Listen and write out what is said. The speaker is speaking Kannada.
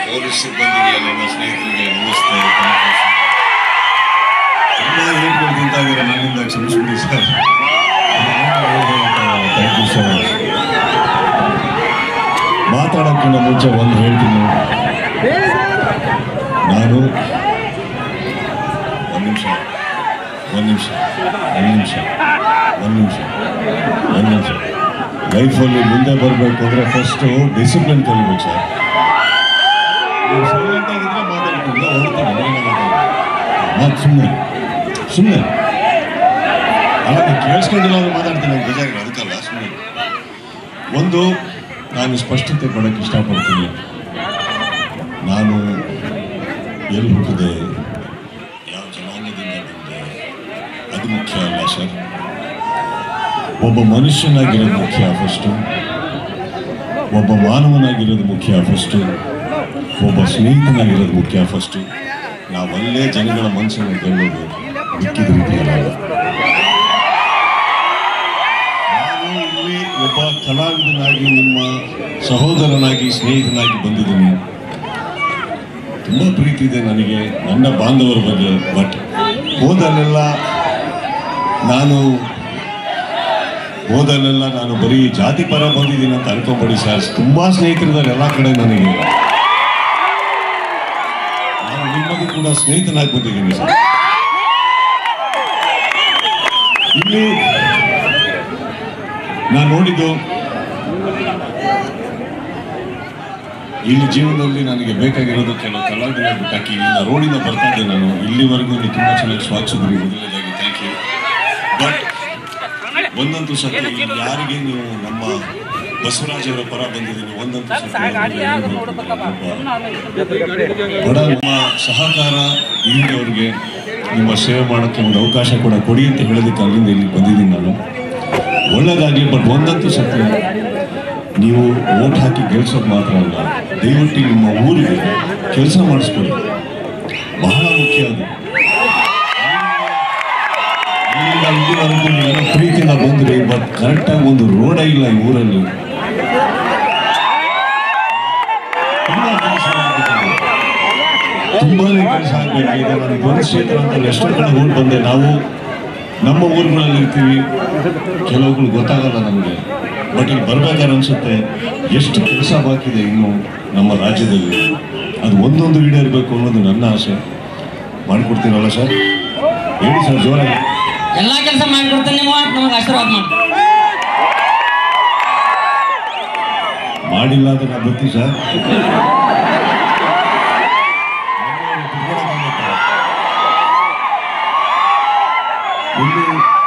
ಪೊಲೀಸ್ ಸಿಬ್ಬಂದಿಗೆ ನನ್ನ ಸ್ನೇಹಿತರಿಗೆ ನಮಸ್ತೆ ಕನಕೇಶ್. ತುಂಬಾ ಏಟ್ಗಳು ತಿಂತಾಗಿರೋ ನನ್ನಿಂದ ಕ್ಷಮಿಸ್ಬಿಡಿ sir thank you so much ಮಾತಾಡೋಕ್ಕಿಂತ ಮುಂಚೆ ಒಂದು ಹೇಳ್ತೀನಿ ನಾನು ಒಂದು ನಿಮಿಷ ಒಂದು ನಿಮಿಷ ಒಂದು ನಿಮಿಷ ಒಂದು ನಿಮಿಷ ಒಂದು ನಿಮಿಷ ಲೈಫಲ್ಲಿ ಮುಂದೆ ಬರಬೇಕು ಅಂದರೆ ಫಸ್ಟು ಡಿಸಿಪ್ಲಿನ್ ಕಲಿಬೇಕು ಸರ್ ನೀವು ಸೈಲೆಂಟ್ ಆಗಿದ್ರೆ ಮಾತಾಡ್ತಿಲ್ಲ ಹೊಡ್ತೀನಿ ನಾನು ಸುಮ್ಮನೆ ಸುಮ್ಮನೆ ಅಲ್ಲ ನೀವು ಕೇಳಿಸ್ಕೊಂಡಿಲ್ಲ ಅಂದ್ರೆ ಮಾತಾಡ್ತೀನಿ ನಂಗೆ ಬೇಜಾರಿಲ್ಲ ಅದಕ್ಕಲ್ಲ ಸುಮ್ಮನೆ ಒಂದು ನಾನು ಸ್ಪಷ್ಟತೆ ಪಡೋಕ್ಕೆ ಇಷ್ಟಪಡ್ತೀನಿ ನಾನು ಎಲ್ಲಿ ಹುಟ್ಟಿದೆ ಯಾವ ಜನಾಂಗದಿಂದ ಬಂದೆ ಅದು ಮುಖ್ಯ ಅಲ್ಲ ಸರ್ ಒಬ್ಬ ಮನುಷ್ಯನಾಗಿರೋದು ಮುಖ್ಯ ಫಸ್ಟು ಒಬ್ಬ ಮಾನವನಾಗಿರೋದು ಮುಖ್ಯ ಫಸ್ಟು ಒಬ್ಬ ಸ್ನೇಹಿತನಾಗಿರೋದು ಮುಖ್ಯ ಫಸ್ಟು ನಾವಲ್ಲೇ ಜನಗಳ ಮನಸ್ಸನ್ನು ಗೆಲ್ಲೋದು ಮಿಕ್ಕಿದ ರೀತಿಯಲ್ಲ ನಾನು ಇಲ್ಲಿ ಒಬ್ಬ ಕಲಾವಿದನಾಗಿ ನಿಮ್ಮ ಸಹೋದರನಾಗಿ ಸ್ನೇಹಿತನಾಗಿ ಬಂದಿದ್ದೀನಿ ತುಂಬ ಪ್ರೀತಿ ಇದೆ ನನಗೆ ನನ್ನ ಬಾಂಧವರ ಬಗ್ಗೆ ಬಟ್ ಹೋದಲ್ಲೆಲ್ಲ ನಾನು ಹೋದಲ್ಲೆಲ್ಲ ನಾನು ಬರೀ ಜಾತಿ ಪರ ಬಂದಿದ್ದೀನಿ ಅಂತ ಅನ್ಕೊಂಬೇಡಿ ಸರ್ ತುಂಬಾ ಸ್ನೇಹಿತರಿದ್ದಾರೆ ಎಲ್ಲ ಕಡೆ ನನಗೆ ನಾನು ನಿಮ್ಮದು ಕೂಡ ಸ್ನೇಹಿತನಾಗಿ ಬಂದಿದ್ದೀನಿ ಸರ್ ಇಲ್ಲಿ ನಾನು ನೋಡಿದ್ದು ಇಲ್ಲಿ ಜೀವನದಲ್ಲಿ ನನಗೆ ಬೇಕಾಗಿರೋದು ಕೆಲವು ಕಲಾವಿದರ ಬಿಟ್ಟಾಕಿ ಇಲ್ಲಿಂದ ರೋಡಿಂದ ಬರ್ತಾ ಇದ್ದೆ ನಾನು ಇಲ್ಲಿವರೆಗೂ ನೀವು ತುಂಬ ಚೆನ್ನಾಗಿ ಸ್ವಾಗತಿಸಿದ್ರಿ ಮೊದಲನೇದಾಗಿ ಥ್ಯಾಂಕ್ ಯು ಬಟ್ ಒಂದಂತೂ ಸತ್ಯ ಇಲ್ಲಿ ಯಾರಿಗೆ ನೀವು ನಮ್ಮ ಬಸವರಾಜ್ ಅವರ ಪರ ಬಂದಿದ್ದೀನಿ ಒಂದಂತೂ ಸತ್ಯ ಬಡ ನಮ್ಮ ಸಹಕಾರ ಇಲ್ಲಿಯವರೆಗೆ ನಿಮ್ಮ ಸೇವೆ ಮಾಡೋಕ್ಕೆ ಒಂದು ಅವಕಾಶ ಕೂಡ ಕೊಡಿ ಅಂತ ಹೇಳೋದಕ್ಕೆ ಅಲ್ಲಿಂದ ಇಲ್ಲಿ ಬಂದಿದ್ದೀನಿ ನಾನು ಒಳ್ಳೆಯದಾಗಲಿ ಬಟ್ ಒಂದಂತೂ ಸತ್ಯ ನೀವು ಓಟ್ ಹಾಕಿ ಗೆಲ್ಸೋದು ಮಾತ್ರ ಅಲ್ಲ ದಯವಿಟ್ಟು ನಿಮ್ಮ ಊರಿಗೆ ಕೆಲಸ ಮಾಡಿಸ್ಕೊಡಿ ಬಹಳ ಮುಖ್ಯ ಅದು ಇಲ್ಲಿಂದ ಇಲ್ಲಿವರೆಗೂ ನೀವೆಲ್ಲ ಪ್ರೀತಿಯಿಂದ ಬಂದ್ರಿ ಬಟ್ ಕರೆಕ್ಟಾಗಿ ಒಂದು ರೋಡೇ ಇಲ್ಲ ಈ ಊರಲ್ಲಿ ತುಂಬಾ ಕೆಲಸ ಆಗ್ಬೇಕಾಗಿದೆ. ತುಂಬಾನೇ ಕೆಲಸ ಆಗಬೇಕಾಗಿದೆ ನಾನು ಒಂದು ಕ್ಷೇತ್ರ ಅಂತ ಎಷ್ಟೋ ಕಡೆ ಊರು ಬಂದೆ ನಾವು ನಮ್ಮ ಊರುಗಳಲ್ಲಿ ಇರ್ತೀವಿ ಕೆಲವುಗಳು ಗೊತ್ತಾಗಲ್ಲ ನಮಗೆ ಬಟ್ ಇಲ್ಲಿ ಬರ್ಬೇಕಾದ್ರೆ ಅನ್ಸುತ್ತೆ ಎಷ್ಟು ಕೆಲಸ ಬಾಕಿ ಇದೆ ಇನ್ನು ನಮ್ಮ ರಾಜ್ಯದಲ್ಲಿ ಅದು ಒಂದೊಂದು ಈಡೇರಬೇಕು ಅನ್ನೋದು ನನ್ನ ಆಸೆ ಮಾಡಿಕೊಡ್ತೀರಲ್ಲ ಸರ್ ಹೇಳಿ ಸರ್ ಜೋರಾಗಿ ಎಲ್ಲಾ ಕೆಲಸ ಮಾಡ್ಕೊಡ್ತೇನೆ ನೀವು ನಮಗೆ ಆಶೀರ್ವಾದ ಮಾಡಿ ಮಾಡಿಲ್ಲ ಅಂತ ನಾನು ಬರ್ತೀನಿ ಸರ್ ಒಂದು